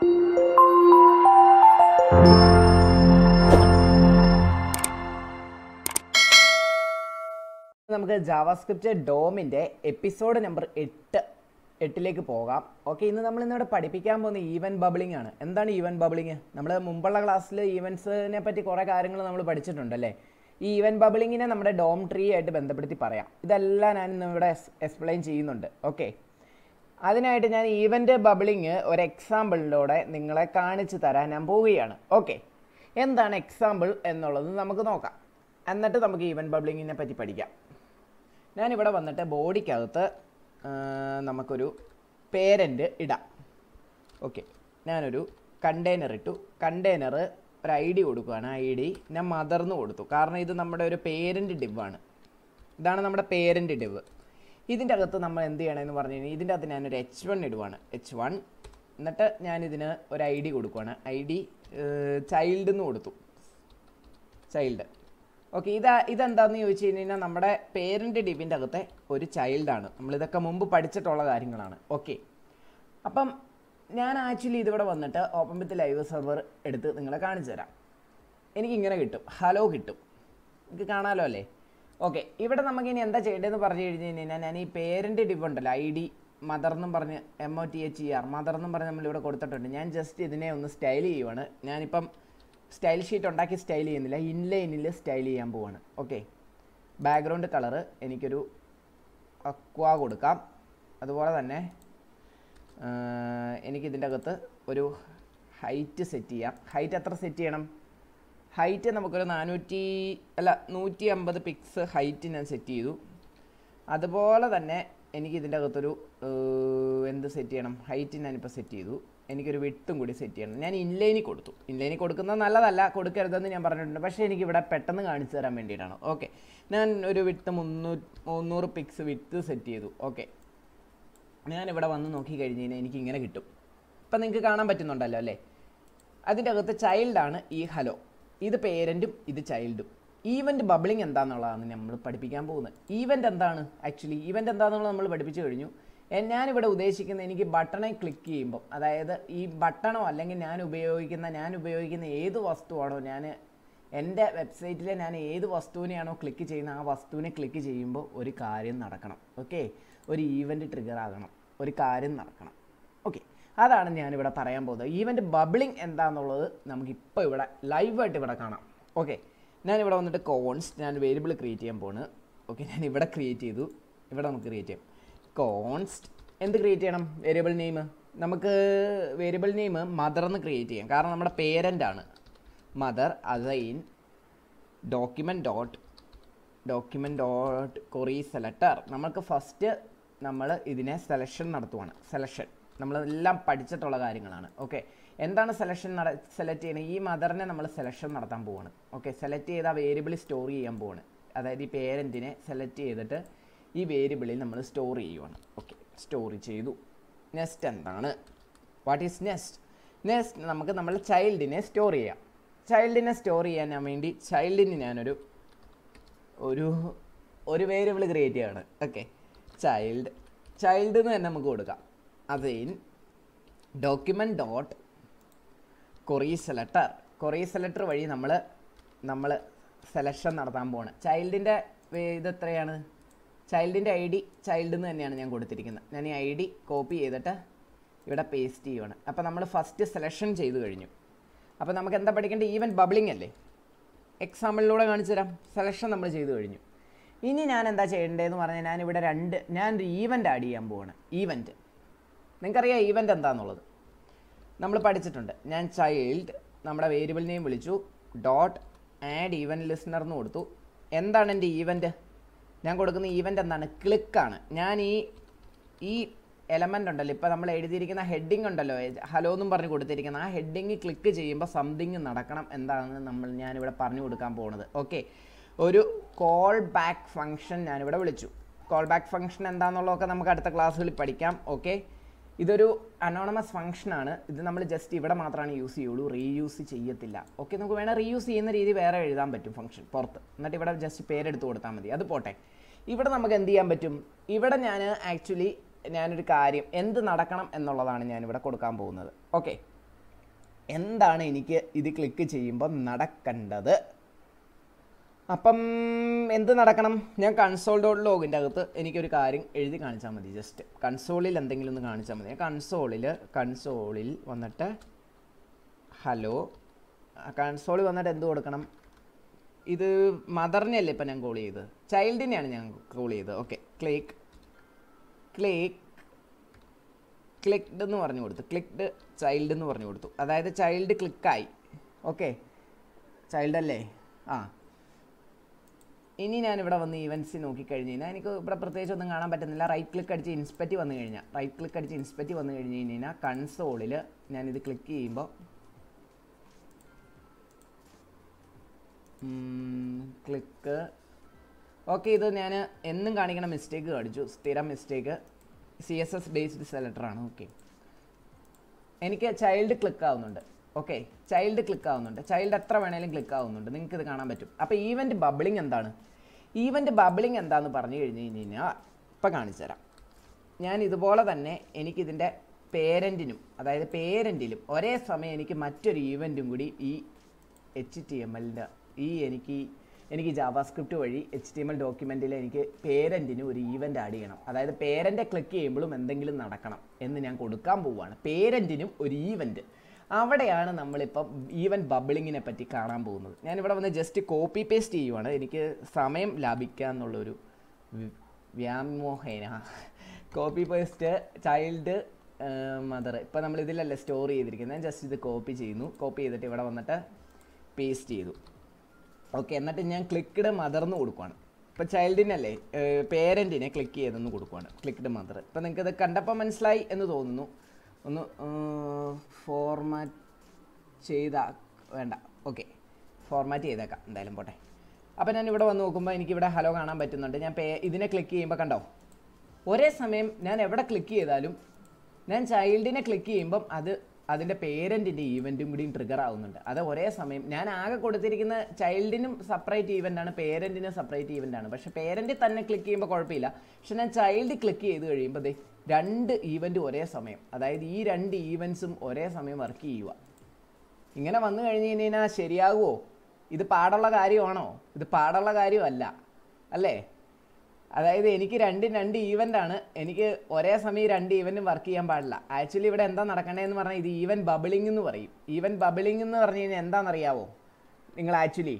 നമുക്ക് JavaScript ഡോമിൻ്റെ episode number എട്ട് എട്ടിലേക്ക് പോകാം ഓക്കെ ഇന്ന് നമ്മൾ ഇന്നിവിടെ പഠിപ്പിക്കാൻ പോകുന്ന ഈവൻ ബബിളിംഗ് ആണ് എന്താണ് ഈവൻ ബബിളിംഗ് നമ്മൾ മുമ്പുള്ള ക്ലാസ്സിൽ ഈവൻസിനെ പറ്റി കുറേ കാര്യങ്ങൾ നമ്മൾ പഠിച്ചിട്ടുണ്ടല്ലേ ഈ ഈവൻ ബബിളിങ്ങിനെ നമ്മുടെ ഡോം ട്രീ ആയിട്ട് ബന്ധപ്പെടുത്തി പറയാം ഇതെല്ലാം ഞാൻ ഇന്ന് ഇവിടെ എക്സ്പ്ലെയിൻ ചെയ്യുന്നുണ്ട് ഓക്കെ അതിനായിട്ട് ഞാൻ ഈവൻ്റ് ബബിളിങ് ഒരു എക്സാമ്പിളിലൂടെ നിങ്ങളെ കാണിച്ചു തരാൻ ഞാൻ പോവുകയാണ് ഓക്കെ എന്താണ് എക്സാമ്പിൾ എന്നുള്ളത് നമുക്ക് നോക്കാം എന്നിട്ട് നമുക്ക് ഈവൻ ബബിളിങ്ങിനെ പറ്റി പഠിക്കാം ഞാനിവിടെ വന്നിട്ട് ബോഡിക്കകത്ത് ആ, നമുക്കൊരു പേരൻ്റ് ഇടാം ഓക്കെ ഞാനൊരു കണ്ടെയ്നർ ഇട്ടു കണ്ടെയ്നർ ഒരു ഐ ഡി കൊടുക്കുകയാണ് ഐ ഡി ഞാൻ മദർന്ന് കൊടുത്തു കാരണം ഇത് നമ്മുടെ ഒരു പേരൻ്റ് ഡിവാണ് ഇതാണ് നമ്മുടെ പേരൻ്റ് ഡിവ് ഇതിൻ്റെ അകത്ത് നമ്മൾ എന്ത് ചെയ്യണമെന്ന് പറഞ്ഞു കഴിഞ്ഞാൽ ഇതിൻ്റെ അകത്ത് ഞാനൊരു എച്ച് വൺ ഇടുവാണ് എച്ച് വൺ എന്നിട്ട് ഞാനിതിന് ഒരു ഐ ഡി കൊടുക്കുകയാണ് ഐ ഡി ചൈൽഡ് എന്ന് കൊടുത്തു ചൈൽഡ് ഓക്കെ ഇതാ ഇതെന്താണെന്ന് ചോദിച്ചു കഴിഞ്ഞാൽ നമ്മുടെ പേരൻ്റ് ഡിവിൻ്റെ അകത്തെ ഒരു ചൈൽഡാണ് നമ്മളിതൊക്കെ മുമ്പ് പഠിച്ചിട്ടുള്ള കാര്യങ്ങളാണ് ഓക്കെ അപ്പം ഞാൻ ആക്ച്വലി ഇതിവിടെ വന്നിട്ട് ഓപ്പൺ വിത്ത് ലൈവ് സെർവർ എടുത്ത് നിങ്ങളെ കാണിച്ചു തരാം എനിക്കിങ്ങനെ കിട്ടും ഹലോ കിട്ടും എനിക്ക് കാണാമല്ലോ അല്ലേ ഓക്കെ ഇവിടെ നമുക്ക് ഇനി എന്താ ചെയ്യേണ്ടതെന്ന് പറഞ്ഞു കഴിഞ്ഞ് കഴിഞ്ഞാൽ ഞാൻ ഈ പേരൻ്റ് ഡിവ് ഉണ്ടല്ലോ ഐ ഡി മദർ എന്നും പറഞ്ഞ് M O T H E R mother എന്നും പറഞ്ഞ് നമ്മളിവിടെ കൊടുത്തിട്ടുണ്ട് ഞാൻ ജസ്റ്റ് ഇതിനെ ഒന്ന് സ്റ്റൈൽ ചെയ്യുവാണ് ഞാനിപ്പം സ്റ്റൈൽ ഷീറ്റ് ഉണ്ടാക്കി സ്റ്റൈൽ ചെയ്യുന്നില്ല ഇൻലൈനിൽ സ്റ്റൈൽ ചെയ്യാൻ പോവാണ് ഓക്കെ ബാക്ക്ഗ്രൗണ്ട് കളറ് എനിക്കൊരു അക്വ കൊടുക്കാം അതുപോലെ തന്നെ എനിക്ക് ഇതിൻ്റെ അകത്ത് ഒരു ഹൈറ്റ് സെറ്റ് ചെയ്യാം ഹൈറ്റ് എത്ര സെറ്റ് ചെയ്യണം ഹൈറ്റ് നമുക്കൊരു നാനൂറ്റി അല്ല നൂറ്റി അമ്പത് പിക്സ് ഹൈറ്റ് ഞാൻ സെറ്റ് ചെയ്തു അതുപോലെ തന്നെ എനിക്ക് ഇതിൻ്റെ അകത്തൊരു ഏർ, എന്ത് സെറ്റ് ചെയ്യണം ഹൈറ്റ് ഞാനിപ്പോൾ സെറ്റ് ചെയ്തു എനിക്കൊരു വിട്ടും കൂടി സെറ്റ് ചെയ്യണം ഞാൻ ഇൻലൈനിൽ കൊടുത്തു ഇൻലൈനിൽ കൊടുക്കുന്നത് നല്ലതല്ല കൊടുക്കരുതെന്ന് ഞാൻ പറഞ്ഞിട്ടുണ്ട് പക്ഷേ എനിക്കിവിടെ പെട്ടെന്ന് കാണിച്ചു തരാൻ വേണ്ടിയിട്ടാണ് ഓക്കെ ഞാൻ ഒരു വിട്ട് മുന്നൂറ് മുന്നൂറ് പിക്സ് വിട്ട് സെറ്റ് ചെയ്തു ഓക്കെ ഞാനിവിടെ വന്ന് നോക്കി കഴിഞ്ഞ് കഴിഞ്ഞാൽ എനിക്ക് ഇങ്ങനെ കിട്ടും ഇപ്പം നിങ്ങൾക്ക് കാണാൻ പറ്റുന്നുണ്ടല്ലോ അല്ലേ അതിൻ്റെ അകത്ത് ചൈൽഡാണ് ഈ ഹലോ ഇത് പേരൻറ്റും ഇത് ചൈൽഡും ഈവൻറ്റ് ബബിളിംഗ് എന്താണെന്നുള്ളതാണ് നമ്മൾ പഠിപ്പിക്കാൻ പോകുന്നത് ഈവൻ്റ് എന്താണ് ആക്ച്വലി ഈവൻ്റ് എന്താണെന്നുള്ളത് നമ്മൾ പഠിപ്പിച്ചു കഴിഞ്ഞു എ- ഞാനിവിടെ ഉദ്ദേശിക്കുന്നത് എനിക്ക് ബട്ടണെ ക്ലിക്ക് ചെയ്യുമ്പോൾ അതായത് ഈ ബട്ടണോ അല്ലെങ്കിൽ ഞാൻ ഉപയോഗിക്കുന്ന ഞാൻ ഉപയോഗിക്കുന്ന ഏത് വസ്തുവാണോ ഞാൻ എൻ്റെ വെബ്സൈറ്റിൽ ഞാൻ ഏത് വസ്തുവിനെയാണോ ക്ലിക്ക് ചെയ്യുന്നത് ആ വസ്തുവിനെ ക്ലിക്ക് ചെയ്യുമ്പോൾ ഒരു കാര്യം നടക്കണം ഓക്കെ ഒരു ഈവൻറ്റ് ട്രിഗർ ആകണം ഒരു കാര്യം നടക്കണം ഓക്കെ അതാണ് ഞാനിവിടെ പറയാൻ പോകുന്നത് ഈവൻറ്റ് ബബിളിംഗ് എന്താണെന്നുള്ളത് നമുക്കിപ്പോൾ ഇവിടെ ലൈവായിട്ട് ഇവിടെ കാണാം ഓക്കെ ഞാനിവിടെ വന്നിട്ട് കോൺസ് ഞാൻ വേരിയബിൾ ക്രിയേറ്റ് ചെയ്യാൻ പോണ് ഓക്കെ ഞാൻ ഇവിടെ ക്രിയേറ്റ് ചെയ്തു ഇവിടെ നമുക്ക് ക്രിയേറ്റ് ചെയ്യാം കോൺസ്റ്റ് എന്ത് ക്രിയേറ്റ് ചെയ്യണം വേരിയബിൾ നെയിം നമുക്ക് വേരിയബിൾ നെയിം മദർ എന്ന് ക്രിയേറ്റ് ചെയ്യാം കാരണം നമ്മുടെ പേരൻ്റ് ആണ് mother assign document dot document dot query selector നമുക്ക് ഫസ്റ്റ് നമ്മൾ ഇതിനെ സെലക്ഷൻ നടത്തുവാണ് സെലക്ഷൻ നമ്മളെല്ലാം പഠിച്ചിട്ടുള്ള കാര്യങ്ങളാണ് ഓക്കെ എന്താണ് സെലക്ഷൻ നട സെലക്ട് ചെയ്യുന്നത് ഈ മദറിനെ നമ്മൾ സെലക്ഷൻ നടത്താൻ പോവാണ് ഓക്കെ സെലക്ട് ചെയ്ത ആ വേരിയബിൾ സ്റ്റോർ ചെയ്യാൻ പോവാണ് അതായത് ഈ പേരൻറ്റിനെ സെലക്ട് ചെയ്തിട്ട് ഈ വേരിയബിളിൽ നമ്മൾ സ്റ്റോർ ചെയ്യുവാണ് ഓക്കെ സ്റ്റോർ ചെയ്തു നെക്സ്റ്റ് എന്താണ് വാട്ട് ഈസ് നെക്സ്റ്റ് നെക്സ്റ്റ് നമുക്ക് നമ്മൾ ചൈൽഡിനെ സ്റ്റോർ ചെയ്യാം ചൈൽഡിനെ സ്റ്റോർ ചെയ്യാൻ ഞാൻ വേണ്ടി ചൈൽഡിന് ഞാനൊരു ഒരു ഒരു വേരിയബിൾ ക്രിയേറ്റ് ചെയ്യാണ് ഓക്കെ ചൈൽഡ് ചൈൽഡ് എന്ന് തന്നെ നമുക്ക് കൊടുക്കാം അതിൻ document dot query selector query selector വഴി നമ്മൾ നമ്മൾ സെലക്ഷൻ നടത്താൻ പോവാണ് ചൈൽഡിൻ്റെ ഇത് എത്രയാണ് ചൈൽഡിൻ്റെ ഐ ഡി ചൈൽഡ് എന്ന് തന്നെയാണ് ഞാൻ കൊടുത്തിരിക്കുന്നത് ഞാൻ ഈ ഐ ഡി കോപ്പി ചെയ്തിട്ട് ഇവിടെ പേസ്റ്റ് ചെയ്യുവാണ് അപ്പോൾ നമ്മൾ ഫസ്റ്റ് സെലക്ഷൻ ചെയ്തു കഴിഞ്ഞു അപ്പോൾ നമുക്ക് എന്താ പഠിക്കേണ്ടത് ഈവൻ ബബിളിംഗ് അല്ലേ എക്സാമ്പിളിലൂടെ കാണിച്ചു തരാം സെലക്ഷൻ നമ്മൾ ചെയ്തു കഴിഞ്ഞു ഇനി ഞാൻ എന്താ ചെയ്യേണ്ടതെന്ന് പറഞ്ഞാൽ ഞാനിവിടെ രണ്ട് ഞാൻ ഒരു ഈവൻ്റ് ആഡ് ചെയ്യാൻ പോവാണ് ഈവൻ്റ് നിങ്ങൾക്കറിയാം ഈവൻ്റ് എന്താണെന്നുള്ളത് നമ്മൾ പഠിച്ചിട്ടുണ്ട് ഞാൻ ചൈൽഡ് നമ്മുടെ വേരിയബിൾ നെയിം വിളിച്ചു ഡോട്ട് ആഡ് ഈവൻ ലിസണർ എന്ന് കൊടുത്തു എന്താണ് എൻ്റെ ഈവൻ്റ് ഞാൻ കൊടുക്കുന്ന ഈവൻ്റ് എന്താണ് ക്ലിക്കാണ് ഞാൻ ഈ ഈ എലമെൻ്റ് ഉണ്ടല്ലോ ഇപ്പോൾ നമ്മൾ എഴുതിയിരിക്കുന്ന ഹെഡിങ് ഉണ്ടല്ലോ ഹലോ എന്നും പറഞ്ഞ് കൊടുത്തിരിക്കുന്ന ആ ഹെഡിങ് ക്ലിക്ക് ചെയ്യുമ്പോൾ സംതിങ് നടക്കണം എന്താണെന്ന് നമ്മൾ ഞാനിവിടെ പറഞ്ഞു കൊടുക്കാൻ പോകുന്നത് ഓക്കെ ഒരു കോൾ ബാക്ക് ഫങ്ഷൻ ഞാനിവിടെ വിളിച്ചു കോൾ ബാക്ക് ഫങ്ഷൻ എന്താണെന്നുള്ളതൊക്കെ നമുക്ക് അടുത്ത ക്ലാസ്സുകളിൽ പഠിക്കാം ഓക്കെ ഇതൊരു അനോണമസ് ഫംഗ്ഷനാണ് ഇത് നമ്മൾ ജസ്റ്റ് ഇവിടെ മാത്രമാണ് യൂസ് ചെയ്യുള്ളൂ റീയൂസ് ചെയ്യത്തില്ല ഓക്കെ നമുക്ക് വേണേൽ റീയൂസ് ചെയ്യുന്ന രീതി വേറെ എഴുതാൻ പറ്റും ഫംഗ്ഷൻ പുറത്ത് എന്നിട്ട് ഇവിടെ ജസ്റ്റ് പേരെടുത്ത് കൊടുത്താൽ മതി അത് പോട്ടെ ഇവിടെ നമുക്ക് എന്ത് ചെയ്യാൻ പറ്റും ഇവിടെ ഞാൻ ആക്ച്വലി ഞാനൊരു കാര്യം എന്ത് നടക്കണം എന്നുള്ളതാണ് ഞാനിവിടെ കൊടുക്കാൻ പോകുന്നത് ഓക്കെ എന്താണ് എനിക്ക് ഇത് ക്ലിക്ക് ചെയ്യുമ്പോൾ നടക്കേണ്ടത് അപ്പം എന്ത് നടക്കണം ഞാൻ കൺസോൾ ഡോട്ട് ലോഗിൻ്റെ അകത്ത് എനിക്കൊരു കാര്യം എഴുതി കാണിച്ചാൽ മതി ജസ്റ്റ് കൺസോളിൽ എന്തെങ്കിലും ഒന്ന് കാണിച്ചാൽ മതി കൺസോളിൽ കൺസോളിൽ വന്നിട്ട് ഹലോ കൺസോളിൽ വന്നിട്ട് എന്ത് കൊടുക്കണം ഇത് മദറിനെയല്ലേ ഇപ്പം ഞാൻ കോൾ ചെയ്തത് ചൈൽഡിനെയാണ് ഞാൻ കോൾ ചെയ്തത് ഓക്കെ ക്ലിക്ക് ക്ലിക്ക് ക്ലിക്ഡ് എന്ന് പറഞ്ഞു കൊടുത്തു ക്ലിക്ഡ് ചൈൽഡ് എന്ന് പറഞ്ഞു കൊടുത്തു അതായത് ചൈൽഡ് ക്ലിക്കായി ഓക്കെ ചൈൽഡ് അല്ലേ ആ ഇനി ഞാൻ ഇവിടെ വന്ന് ഈവൻസി നോക്കിക്കഴിഞ്ഞ് കഴിഞ്ഞാൽ എനിക്ക് ഇവിടെ പ്രത്യേകിച്ച് ഒന്നും കാണാൻ പറ്റുന്നില്ല റൈറ്റ് ക്ലിക്ക് അടിച്ച് ഇൻസ്പെക്റ്റ് വന്നു കഴിഞ്ഞാൽ റൈറ്റ് ക്ലിക്ക് അടിച്ച് ഇൻസ്പെക്റ്റ് വന്നു കഴിഞ്ഞ് കഴിഞ്ഞാൽ കൺസോളിൽ ഞാനിത് ക്ലിക്ക് ചെയ്യുമ്പോൾ ക്ലിക്ക് ഓക്കെ ഇത് ഞാൻ എന്നും കാണിക്കണ മിസ്റ്റേക്ക് കാണിച്ചു സ്ഥിരം mistake C S S based സെലക്ടറാണ് ഓക്കെ എനിക്ക് ചൈൽഡ് ക്ലിക്ക് ആവുന്നുണ്ട് ഓക്കെ ചൈൽഡ് ക്ലിക്ക് ആവുന്നുണ്ട് ചൈൽഡ് എത്ര വേണേലും ക്ലിക്ക് ആവുന്നുണ്ട് നിങ്ങൾക്ക് ഇത് കാണാൻ പറ്റും അപ്പോൾ ഈവൻറ്റ് ബബിളിംഗ് എന്താണ് ഈവൻറ്റ് ബബിളിംഗ് എന്താന്ന് പറഞ്ഞു കഴിഞ്ഞ് കഴിഞ്ഞാൽ ഇപ്പം കാണിച്ചു തരാം ഞാൻ ഇതുപോലെ തന്നെ എനിക്കിതിൻ്റെ പേരൻറ്റിനും അതായത് പേരൻറ്റിലും ഒരേ സമയം എനിക്ക് മറ്റൊരു ഈവൻറ്റും കൂടി ഈ എച്ച് ടി എം എല്ലിൻ്റെ ഈ എനിക്ക് എനിക്ക് ജാവാസ്ക്രിപ്റ്റ് വഴി എച്ച് ടി എം എൽ ഡോക്യുമെൻറ്റിൽ എനിക്ക് പേരൻറ്റിന് ഒരു ഈവൻ്റ് ആഡ് ചെയ്യണം അതായത് പേരൻ്റെ ക്ലിക്ക് ചെയ്യുമ്പോഴും എന്തെങ്കിലും നടക്കണം എന്ന് ഞാൻ കൊടുക്കാൻ പോവുകയാണ് പേരൻറ്റിനും ഒരു ഈവൻറ്റ് അവിടെയാണ് നമ്മളിപ്പം ഈവൻ ബബിളിങ്ങിനെ പറ്റി കാണാൻ പോകുന്നത് ഞാനിവിടെ വന്ന് ജസ്റ്റ് കോപ്പി പേസ്റ്റ് ചെയ്യുവാണ് എനിക്ക് സമയം ലാഭിക്കുക എന്നുള്ളൊരു വി- വ്യാമോഹേന കോപ്പി പേസ്റ്റ് ചൈൽഡ് മദർ ഇപ്പം നമ്മൾ ഇതിലല്ലേ സ്റ്റോർ ചെയ്തിരിക്കുന്നത് ഞാൻ ജസ്റ്റ് ഇത് കോപ്പി ചെയ്യുന്നു കോപ്പി ചെയ്തിട്ട് ഇവിടെ വന്നിട്ട് പേസ്റ്റ് ചെയ്തു ഓക്കെ എന്നിട്ട് ഞാൻ ക്ലിക്ക്ഡ് മദർന്ന് കൊടുക്കുവാണ് ഇപ്പോൾ ചൈൽഡിനല്ലേ പേരൻറ്റിനെ ക്ലിക്ക് ചെയ്തെന്ന് കൊടുക്കുവാണ് ക്ലിക്ക്ഡ് മദർ ഇപ്പം നിങ്ങൾക്ക് ഇത് കണ്ടപ്പോൾ മനസ്സിലായി എന്ന് തോന്നുന്നു ഒന്ന് ഫോർമാറ്റ് ചെയ്ത വേണ്ട ഓക്കെ ഫോർമാറ്റ് ചെയ്തേക്കാം എന്തായാലും പോട്ടെ അപ്പോൾ ഞാൻ ഇവിടെ വന്ന് നോക്കുമ്പോൾ എനിക്കിവിടെ ഹലോ കാണാൻ പറ്റുന്നുണ്ട് ഞാൻ പേ ഇതിനെ ക്ലിക്ക് ചെയ്യുമ്പോൾ കണ്ടോ ഒരേ സമയം ഞാൻ എവിടെ ക്ലിക്ക് ചെയ്താലും ഞാൻ ചൈൽഡിനെ ക്ലിക്ക് ചെയ്യുമ്പം അത് അതിൻ്റെ പേരൻറ്റിൻ്റെ ഈവൻറ്റും കൂടിയും ട്രിഗർ ആവുന്നുണ്ട് അത് ഒരേ സമയം ഞാൻ ആകെ കൊടുത്തിരിക്കുന്ന ചൈൽഡിനും സെപ്പറേറ്റ് ഈവൻ്റ് ആണ് പേരൻറ്റിനും സെപ്പറേറ്റ് ഈവൻ്റ് ആണ് പക്ഷേ പേരൻറ്റിൽ തന്നെ ക്ലിക്ക് ചെയ്യുമ്പോൾ കുഴപ്പമില്ല പക്ഷെ ഞാൻ ചൈൽഡ് ക്ലിക്ക് ചെയ്ത് കഴിയുമ്പോൾ ദേ രണ്ട് ഈവൻ്റ് ഒരേ സമയം അതായത് ഈ രണ്ട് ഈവൻസും ഒരേ സമയം വർക്ക് ചെയ്യുക ഇങ്ങനെ വന്നു കഴിഞ്ഞ് കഴിഞ്ഞാൽ ശരിയാകുമോ ഇത് പാടുള്ള കാര്യമാണോ ഇത് പാടുള്ള കാര്യമല്ല അല്ലേ അതായത് എനിക്ക് രണ്ടും രണ്ട് ഈവൻ്റ് ആണ് എനിക്ക് ഒരേ സമയം ഈ രണ്ട് ഈവൻറ്റും വർക്ക് ചെയ്യാൻ പാടില്ല ആക്ച്വലി ഇവിടെ എന്താ നടക്കണേന്ന് പറഞ്ഞാൽ ഇത് ഈവൻ ബബിളിംഗ് എന്ന് പറയും ഈവൻ ബബിളിംഗ് എന്ന് പറഞ്ഞു കഴിഞ്ഞാൽ എന്താണെന്നറിയാവോ നിങ്ങൾ ആക്ച്വലി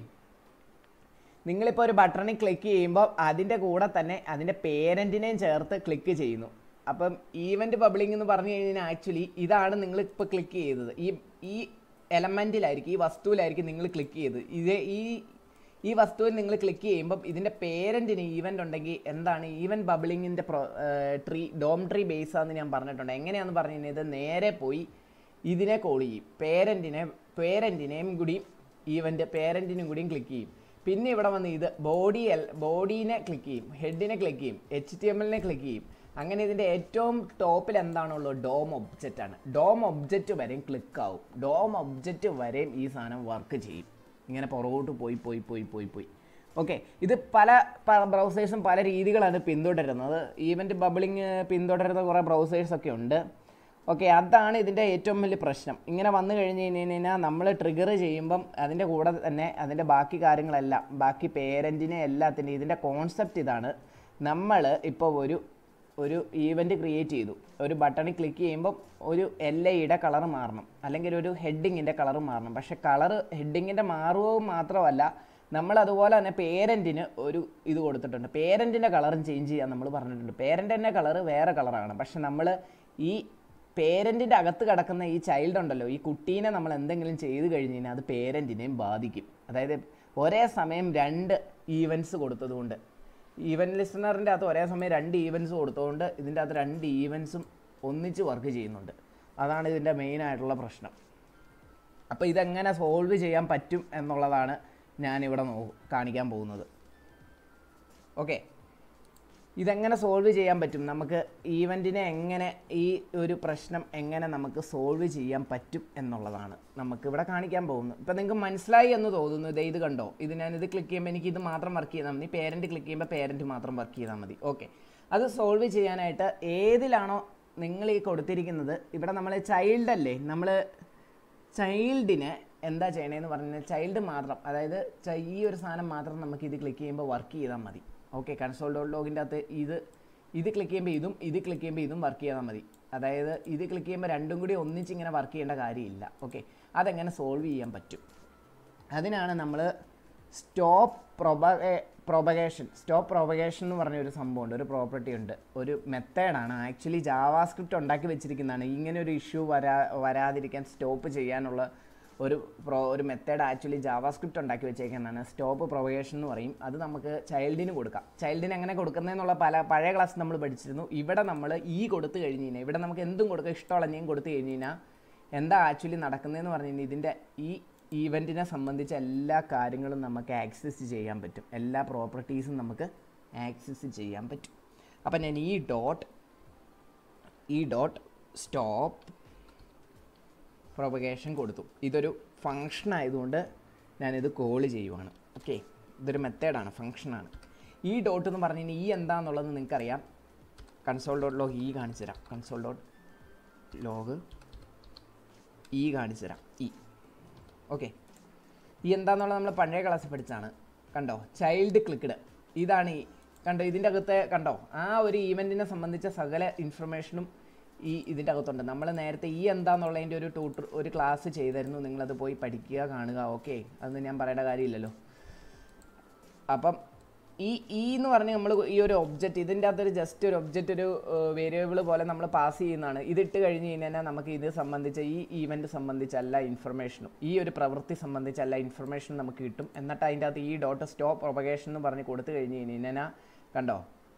നിങ്ങളിപ്പോൾ ഒരു ബട്ടണിൽ ക്ലിക്ക് ചെയ്യുമ്പോൾ അതിൻ്റെ കൂടെ തന്നെ അതിൻ്റെ പേരൻറ്റിനെയും ചേർത്ത് ക്ലിക്ക് ചെയ്യുന്നു അപ്പം ഈവൻറ്റ് പബ്ലിംഗ് എന്ന് പറഞ്ഞു കഴിഞ്ഞാൽ ആക്ച്വലി ഇതാണ് നിങ്ങൾ ഇപ്പോൾ ക്ലിക്ക് ചെയ്തത് ഈ ഈ എലമെൻറ്റിലായിരിക്കും ഈ വസ്തുവിലായിരിക്കും നിങ്ങൾ ക്ലിക്ക് ചെയ്തത് ഇത് ഈ ഈ വസ്തുവിൽ നിങ്ങൾ ക്ലിക്ക് ചെയ്യുമ്പം ഇതിൻ്റെ പേരൻറ്റിന് ഈവൻ്റ് ഉണ്ടെങ്കിൽ എന്താണ് ഈവൻ ബബിളിങ്ങിൻ്റെ പ്രോ ട്രീ ഡോം ട്രീ ബേസ് ആണെന്ന് ഞാൻ പറഞ്ഞിട്ടുണ്ട് എങ്ങനെയാണെന്ന് പറഞ്ഞു കഴിഞ്ഞാൽ ഇത് നേരെ പോയി ഇതിനെ കോൾ ചെയ്യും പേരൻറ്റിനെ പേരൻറ്റിനെയും കൂടി ഈവൻ്റ് പേരൻറ്റിനും കൂടിയും ക്ലിക്ക് ചെയ്യും പിന്നെ ഇവിടെ വന്ന് ഇത് ബോഡി എൽ ബോഡീനെ ക്ലിക്ക് ചെയ്യും ഹെഡിനെ ക്ലിക്ക് ചെയ്യും എച്ച് ടി എം എല്ലിനെ ക്ലിക്ക് ചെയ്യും അങ്ങനെ ഇതിൻ്റെ ഏറ്റവും ടോപ്പിൽ എന്താണുള്ളത് ഡോം ഒബ്ജക്റ്റ് ആണ് ഡോം ഒബ്ജക്റ്റ് വരെയും ക്ലിക്ക് ആവും ഡോം ഒബ്ജക്റ്റ് വരെയും ഈ സാധനം വർക്ക് ചെയ്യും ഇങ്ങനെ പുറകോട്ട് പോയി പോയി പോയി പോയി പോയി ഓക്കെ ഇത് പല ബ്രൗസേഴ്സും പല രീതികളാണ് പിന്തുടരുന്നത് ഈവൻറ്റ് ബബിളിങ് പിന്തുടരുന്ന കുറേ ബ്രൗസേഴ്സൊക്കെ ഉണ്ട് ഓക്കെ അതാണ് ഇതിൻ്റെ ഏറ്റവും വലിയ പ്രശ്നം ഇങ്ങനെ വന്നു കഴിഞ്ഞ് കഴിഞ്ഞ് കഴിഞ്ഞാൽ നമ്മൾ ട്രിഗർ ചെയ്യുമ്പം അതിൻ്റെ കൂടെ തന്നെ അതിൻ്റെ ബാക്കി കാര്യങ്ങളെല്ലാം ബാക്കി പേരൻറ്റിനെ എല്ലാത്തിൻ്റെ ഇതിൻ്റെ കോൺസെപ്റ്റ് ഇതാണ് നമ്മൾ ഇപ്പോൾ ഒരു ഒരു ഈവൻറ്റ് ക്രിയേറ്റ് ചെയ്തു ഒരു ബട്ടണിൽ ക്ലിക്ക് ചെയ്യുമ്പം ഒരു എൽ ഐയുടെ കളർ മാറണം അല്ലെങ്കിൽ ഒരു ഹെഡിങ്ങിൻ്റെ കളർ മാറണം പക്ഷേ കളർ ഹെഡിങ്ങിൻ്റെ മാറുകയും മാത്രമല്ല നമ്മൾ അതുപോലെ തന്നെ പേരൻറ്റിന് ഒരു ഇത് കൊടുത്തിട്ടുണ്ട് പേരൻറ്റിൻ്റെ കളറും ചേഞ്ച് ചെയ്യാൻ നമ്മൾ പറഞ്ഞിട്ടുണ്ട് പേരൻറ്റിൻ്റെ കളർ വേറെ കളറാണ് പക്ഷെ നമ്മൾ ഈ പേരൻറ്റിൻ്റെ അകത്ത് കിടക്കുന്ന ഈ ചൈൽഡ് ഉണ്ടല്ലോ ഈ കുട്ടീനെ നമ്മൾ എന്തെങ്കിലും ചെയ്ത് കഴിഞ്ഞ് കഴിഞ്ഞാൽ അത് പേരൻറ്റിനെയും ബാധിക്കും അതായത് ഒരേ സമയം രണ്ട് ഈവൻസ് കൊടുത്തതുകൊണ്ട് ഈവൻ ലിസണറിൻ്റെ അകത്ത് ഒരേ സമയം രണ്ട് ഈവൻസ് കൊടുത്തതുകൊണ്ട് ഇതിൻ്റെ അകത്ത് രണ്ട് ഈവൻസും ഒന്നിച്ച് വർക്ക് ചെയ്യുന്നുണ്ട് അതാണ് ഇതിൻ്റെ മെയിൻ ആയിട്ടുള്ള പ്രശ്നം അപ്പോൾ ഇതെങ്ങനെ സോൾവ് ചെയ്യാൻ പറ്റും എന്നുള്ളതാണ് ഞാനിവിടെ നോ കാണിക്കാൻ പോകുന്നത് ഓക്കെ ഇതെങ്ങനെ സോൾവ് ചെയ്യാൻ പറ്റും നമുക്ക് ഈവൻറ്റിനെ എങ്ങനെ ഈ ഒരു പ്രശ്നം എങ്ങനെ നമുക്ക് സോൾവ് ചെയ്യാൻ പറ്റും എന്നുള്ളതാണ് നമുക്ക് ഇവിടെ കാണിക്കാൻ പോകുന്നത് ഇപ്പം നിങ്ങൾക്ക് മനസ്സിലായി എന്ന് തോന്നുന്നു ഇതേ ഇത് കണ്ടോ ഇത് ഞാൻ ഇത് ക്ലിക്ക് ചെയ്യുമ്പോൾ എനിക്ക് ഇത് മാത്രം വർക്ക് ചെയ്താൽ മതി പേരൻറ്റ് ക്ലിക്ക് ചെയ്യുമ്പോൾ പേരൻറ്റ് മാത്രം വർക്ക് ചെയ്താൽ മതി ഓക്കെ അത് സോൾവ് ചെയ്യാനായിട്ട് ഏതിലാണോ നിങ്ങൾ ഈ കൊടുത്തിരിക്കുന്നത് ഇവിടെ നമ്മൾ ചൈൽഡ് അല്ലേ നമ്മൾ ചൈൽഡിനെ എന്താ ചെയ്യണേന്ന് പറഞ്ഞാൽ ചൈൽഡ് മാത്രം അതായത് ച- ഈ ഒരു സാധനം മാത്രം നമുക്ക് ഇത് ക്ലിക്ക് ചെയ്യുമ്പോൾ വർക്ക് ചെയ്താൽ മതി ഓക്കെ കൺസോൾ ഡോട്ട് ലോഗിൻ്റെ അകത്ത് ഇത് ഇത് ക്ലിക്ക് ചെയ്യുമ്പോൾ ഇതും ഇത് ക്ലിക്ക് ചെയ്യുമ്പോൾ ഇതും വർക്ക് ചെയ്താൽ മതി അതായത് ഇത് ക്ലിക്ക് ചെയ്യുമ്പോൾ രണ്ടും കൂടി ഒന്നിച്ച് ഇങ്ങനെ വർക്ക് ചെയ്യേണ്ട കാര്യമില്ല ഓക്കെ അതെങ്ങനെ സോൾവ് ചെയ്യാൻ പറ്റും അതിനാണ് നമ്മൾ സ്റ്റോപ്പ് പ്രൊബഗേ പ്രൊപഗേഷൻ സ്റ്റോപ്പ് പ്രൊപഗേഷൻ എന്ന് പറഞ്ഞ ഒരു സംഭവമുണ്ട് ഒരു പ്രോപ്പർട്ടി ഉണ്ട് ഒരു മെത്തേഡാണ് ആക്ച്വലി ജാവാസ്ക്രിപ്റ്റ് ഉണ്ടാക്കി വെച്ചിരിക്കുന്നതാണ് ഇങ്ങനെ ഒരു ഇഷ്യൂ വരാ വരാതിരിക്കാൻ സ്റ്റോപ്പ് ചെയ്യാനുള്ള ഒരു പ്രോ ഒരു മെത്തേഡ് ആക്ച്വലി ജാവാസ്ക്രിപ്റ്റ് ഉണ്ടാക്കി വെച്ചേക്കുന്നതാണ് സ്റ്റോപ്പ് പ്രൊപഗേഷൻ എന്ന് പറയും അത് നമുക്ക് ചൈൽഡിന് കൊടുക്കാം ചൈൽഡിന് എങ്ങനെ കൊടുക്കുന്നതെന്നുള്ള പല പഴയ ക്ലാസ് നമ്മൾ പഠിച്ചിരുന്നു ഇവിടെ നമ്മൾ ഈ കൊടുത്തു കഴിഞ്ഞ് കഴിഞ്ഞാൽ ഇവിടെ നമുക്ക് എന്തും കൊടുക്കാം ഇഷ്ടമുള്ള എന്തെങ്കിലും കൊടുത്തു കഴിഞ്ഞ് കഴിഞ്ഞാൽ എന്താ ആക്ച്വലി നടക്കുന്നതെന്ന് പറഞ്ഞു കഴിഞ്ഞാൽ ഇതിൻ്റെ ഈ ഈവൻറ്റിനെ സംബന്ധിച്ച എല്ലാ കാര്യങ്ങളും നമുക്ക് ആക്സസ് ചെയ്യാൻ പറ്റും എല്ലാ പ്രോപ്പർട്ടീസും നമുക്ക് ആക്സസ് ചെയ്യാൻ പറ്റും അപ്പം ഞാൻ ഈ ഡോട്ട് ഈ ഡോട്ട് സ്റ്റോപ്പ് പ്രൊപഗേഷൻ കൊടുത്തു ഇതൊരു ഫങ്ഷൻ ആയതുകൊണ്ട് ഞാനിത് കോൾ ചെയ്യുവാണ് ഓക്കെ ഇതൊരു മെത്തേഡാണ് ഫങ്ഷനാണ് ഈ ഡോട്ട് എന്ന് പറഞ്ഞു കഴിഞ്ഞാൽ ഈ എന്താണെന്നുള്ളത് നിങ്ങൾക്കറിയാം കൺസോൾ ഡോട്ട് ലോഗ് ഈ കാണിച്ചു തരാം കൺസോൾ ഡോട്ട് ലോഗ് ഈ കാണിച്ചു തരാം ഈ ഓക്കെ ഈ എന്താണെന്നുള്ളത് നമ്മൾ പഴയ ക്ലാസ്സിൽ പഠിച്ചാണ് കണ്ടോ ചൈൽഡ് ക്ലിക്ക്ഡ് ഇതാണ് ഈ കണ്ടോ ഇതിൻ്റെ അകത്ത് കണ്ടോ ആ ഒരു ഈവൻറ്റിനെ സംബന്ധിച്ച സകല ഇൻഫർമേഷനും ഈ ഇതിൻ്റെ അകത്തുണ്ട് നമ്മൾ നേരത്തെ ഈ എന്താന്നുള്ളതിൻ്റെ ഒരു ട്യൂട്ടർ ഒരു ക്ലാസ് ചെയ്തായിരുന്നു നിങ്ങളത് പോയി പഠിക്കുക കാണുക ഓക്കെ അതൊന്നും ഞാൻ പറയേണ്ട കാര്യമില്ലല്ലോ അപ്പം ഈ ഈ എന്ന് പറഞ്ഞ് നമ്മൾ ഈ ഒരു ഒബ്ജക്റ്റ് ഇതിൻ്റെ അകത്തൊരു ജസ്റ്റ് ഒരു ഒബ്ജക്റ്റ് ഒരു വേരിയബിൾ പോലെ നമ്മൾ പാസ് ചെയ്യുന്നതാണ് ഇതിട്ട് കഴിഞ്ഞ് കഴിഞ്ഞാൽ നമുക്ക് ഇത് സംബന്ധിച്ച ഈ ഈവൻറ്റ് സംബന്ധിച്ച എല്ലാ ഇൻഫർമേഷനും ഈ ഒരു പ്രവൃത്തി സംബന്ധിച്ച എല്ലാ ഇൻഫർമേഷനും നമുക്ക് കിട്ടും എന്നിട്ട് അതിൻ്റെ അകത്ത് ഈ ഡോട്ട് സ്റ്റോപ്പ് പ്രൊപഗേഷൻ എന്ന് പറഞ്ഞ് കൊടുത്തു കഴിഞ്ഞ് കഴിഞ്ഞാൽ കണ്ടോ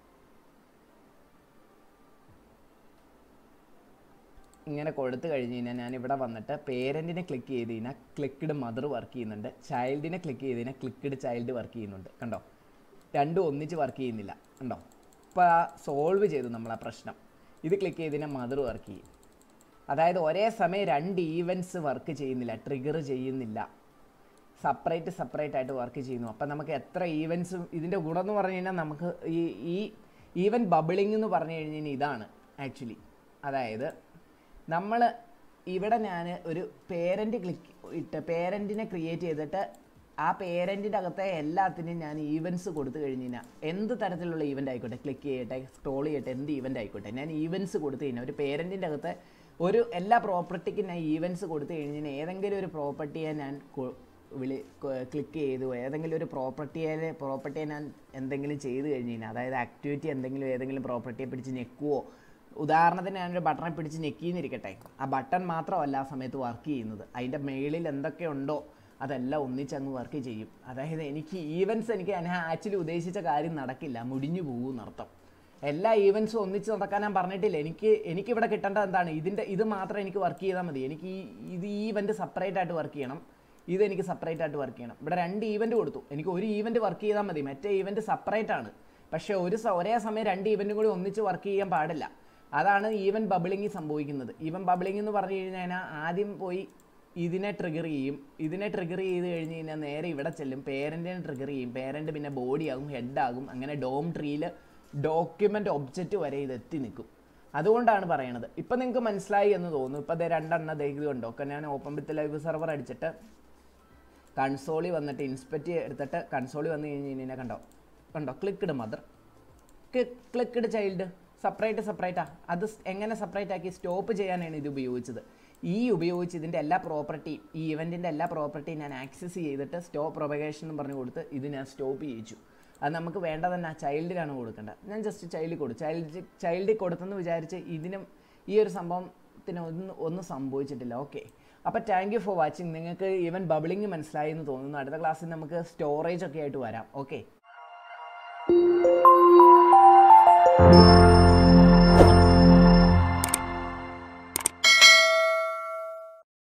ഇങ്ങനെ കൊടുത്തു കഴിഞ്ഞ് കഴിഞ്ഞാൽ ഞാൻ ഇവിടെ വന്നിട്ട് പേരൻറ്റിനെ ക്ലിക്ക് ചെയ്ത് കഴിഞ്ഞാൽ ക്ലിക്ക്ഡ് മദർ വർക്ക് ചെയ്യുന്നുണ്ട് ചൈൽഡിനെ ക്ലിക്ക് ചെയ്ത് കഴിഞ്ഞാൽ ക്ലിക്ക്ഡ് ചൈൽഡ് വർക്ക് ചെയ്യുന്നുണ്ട് കണ്ടോ രണ്ടും ഒന്നിച്ച് വർക്ക് ചെയ്യുന്നില്ല കണ്ടോ ഇപ്പോൾ സോൾവ് ചെയ്തു നമ്മൾ ആ പ്രശ്നം ഇത് ക്ലിക്ക് ചെയ്ത് കഴിഞ്ഞാൽ മദർ വർക്ക് ചെയ്യും അതായത് ഒരേ സമയം രണ്ട് ഈവൻറ്റ്സ് വർക്ക് ചെയ്യുന്നില്ല ട്രിഗർ ചെയ്യുന്നില്ല സെപ്പറേറ്റ് സെപ്പറേറ്റ് ആയിട്ട് വർക്ക് ചെയ്യുന്നു അപ്പം നമുക്ക് എത്ര ഈവൻറ്റ്സും ഇതിൻ്റെ ഗുണം എന്ന് പറഞ്ഞു കഴിഞ്ഞാൽ നമുക്ക് ഈ ഈ ഈവൻ ബബിളിംഗ് എന്ന് പറഞ്ഞു കഴിഞ്ഞ് കഴിഞ്ഞാൽ ഇതാണ് ആക്ച്വലി അതായത് നമ്മൾ ഇവിടെ ഞാൻ ഒരു പേരൻറ്റ് ക്ലിക്ക് ഇട്ട് പേരൻറ്റിനെ ക്രിയേറ്റ് ചെയ്തിട്ട് ആ പേരൻറ്റിൻ്റെ അകത്തെ എല്ലാത്തിനും ഞാൻ ഈവൻസ് കൊടുത്തു കഴിഞ്ഞ് കഴിഞ്ഞാൽ എന്ത് തരത്തിലുള്ള ഈവൻ്റ് ആയിക്കോട്ടെ ക്ലിക്ക് ചെയ്യട്ടെ സ്ക്രോൾ ചെയ്യട്ടെ എന്ത് ഈവൻ്റ് ആയിക്കോട്ടെ ഞാൻ ഈവൻസ് കൊടുത്തു കഴിഞ്ഞാൽ ഒരു പേരൻറ്റിൻ്റെ അകത്തെ ഒരു എല്ലാ പ്രോപ്പർട്ടിക്കും ഞാൻ ഈവൻസ് കൊടുത്തു കഴിഞ്ഞ് കഴിഞ്ഞാൽ ഏതെങ്കിലും ഒരു പ്രോപ്പർട്ടിയെ ഞാൻ കൊ- വിളി ക്ലിക്ക് ചെയ്തു ഏതെങ്കിലും ഒരു പ്രോപ്പർട്ടിയെ പ്രോപ്പർട്ടിയെ ഞാൻ എന്തെങ്കിലും ചെയ്ത് കഴിഞ്ഞ് കഴിഞ്ഞാൽ അതായത് ആക്ടിവിറ്റി എന്തെങ്കിലും ഏതെങ്കിലും പ്രോപ്പർട്ടിയെ പിടിച്ച് ഞെക്കുവോ ഉദാഹരണത്തിന് ഞാനൊരു ബട്ടണെ പിടിച്ച് ഞെക്കിയെന്നിരിക്കട്ടെ ആ ബട്ടൺ മാത്രമല്ല ആ സമയത്ത് വർക്ക് ചെയ്യുന്നത് അതിൻ്റെ മേളിൽ എന്തൊക്കെ ഉണ്ടോ അതെല്ലാം ഒന്നിച്ചങ്ങ് വർക്ക് ചെയ്യും അതായത് എനിക്ക് ഈവൻസ് എനിക്ക് ഞാൻ ആക്ച്വലി ഉദ്ദേശിച്ച കാര്യം നടക്കില്ല മുടിഞ്ഞു പോകും എന്നർത്ഥം എല്ലാ ഈവൻസും ഒന്നിച്ച് നടക്കാൻ ഞാൻ പറഞ്ഞിട്ടില്ല എനിക്ക് എനിക്കിവിടെ കിട്ടേണ്ടത് എന്താണ് ഇതിൻ്റെ ഇത് മാത്രം എനിക്ക് വർക്ക് ചെയ്താൽ മതി എനിക്ക് ഈ ഇത് ഈ ഇവൻറ്റ് സെപ്പറേറ്റ് ആയിട്ട് വർക്ക് ചെയ്യണം ഇത് എനിക്ക് സെപ്പറേറ്റ് ആയിട്ട് വർക്ക് ചെയ്യണം ഇവിടെ രണ്ട് ഈവൻറ്റ് കൊടുത്തു എനിക്ക് ഒരു ഈവൻറ്റ് വർക്ക് ചെയ്താൽ മതി മറ്റേ ഈവൻറ്റ് സെപ്പറേറ്റ് ആണ് പക്ഷേ ഒരു സ- ഒരേ സമയം രണ്ട് ഈവൻറ്റും കൂടി ഒന്നിച്ച് വർക്ക് ചെയ്യാൻ പാടില്ല അതാണ് ഈവൻ ബബിളിംഗ് സംഭവിക്കുന്നത് ഈവൻ ബബിളിംഗ് എന്ന് പറഞ്ഞു കഴിഞ്ഞാൽ ആദ്യം പോയി ഇതിനെ ട്രിഗർ ചെയ്യും ഇതിനെ ട്രിഗർ ചെയ്ത് കഴിഞ്ഞ് കഴിഞ്ഞാൽ നേരെ ഇവിടെ ചെല്ലും പേരൻറ്റിനെ ട്രിഗർ ചെയ്യും പേരൻറ്റ് പിന്നെ ബോഡി ആകും ഹെഡ് ആകും അങ്ങനെ ഡോം ട്രീയിൽ ഡോക്യുമെൻ്റ് ഒബ്ജക്റ്റ് വരെ ഇത് എത്തി നിൽക്കും അതുകൊണ്ടാണ് പറയണത് ഇപ്പം നിങ്ങൾക്ക് മനസ്സിലായി എന്ന് തോന്നുന്നു ഇപ്പം ദേ രണ്ടെണ്ണം ദേ ഇത് കണ്ടോ ഒക്കെ ഞാൻ ഓപ്പൺ വിത്ത് ലൈവ് സെർവർ അടിച്ചിട്ട് കൺസോളി വന്നിട്ട് ഇൻസ്പെക്റ്റ് എടുത്തിട്ട് കൺസോളി വന്ന് കഴിഞ്ഞ് കഴിഞ്ഞാൽ കണ്ടോ കണ്ടോ clicked mother clicked child separate സെപ്പറേറ്റാ അത് സ് എങ്ങനെ സെപ്പറേറ്റ് ആക്കി സ്റ്റോപ്പ് ചെയ്യാനാണ് ഇത് ഉപയോഗിച്ചത് ഈ ഉപയോഗിച്ച് ഇതിൻ്റെ എല്ലാ പ്രോപ്പർട്ടിയും ഈ ഇവൻറ്റിൻ്റെ എല്ലാ പ്രോപ്പർട്ടിയും ഞാൻ ആക്സസ് ചെയ്തിട്ട് സ്റ്റോപ്പ് പ്രൊപഗേഷൻ എന്ന് പറഞ്ഞ് കൊടുത്ത് ഇത് ഞാൻ സ്റ്റോപ്പ് ചെയ്യിച്ചു അത് നമുക്ക് വേണ്ട തന്നെ ചൈൽഡിലാണ് കൊടുക്കേണ്ടത് ഞാൻ ജസ്റ്റ് ചൈൽഡ് കൊടുത്തു ചൈൽഡ് ചൈൽഡിൽ കൊടുത്തെന്ന് വിചാരിച്ച് ഇതിനും ഈ ഒരു സംഭവത്തിന് ഒന്നും ഒന്നും സംഭവിച്ചിട്ടില്ല ഓക്കെ അപ്പോൾ താങ്ക് യു ഫോർ വാച്ചിങ് നിങ്ങൾക്ക് ഈവൻ ബബിളിങ് മനസ്സിലായി എന്ന് തോന്നുന്നു അടുത്ത ക്ലാസ്സിൽ നമുക്ക് സ്റ്റോറേജ് ഒക്കെ ആയിട്ട് വരാം ഓക്കെ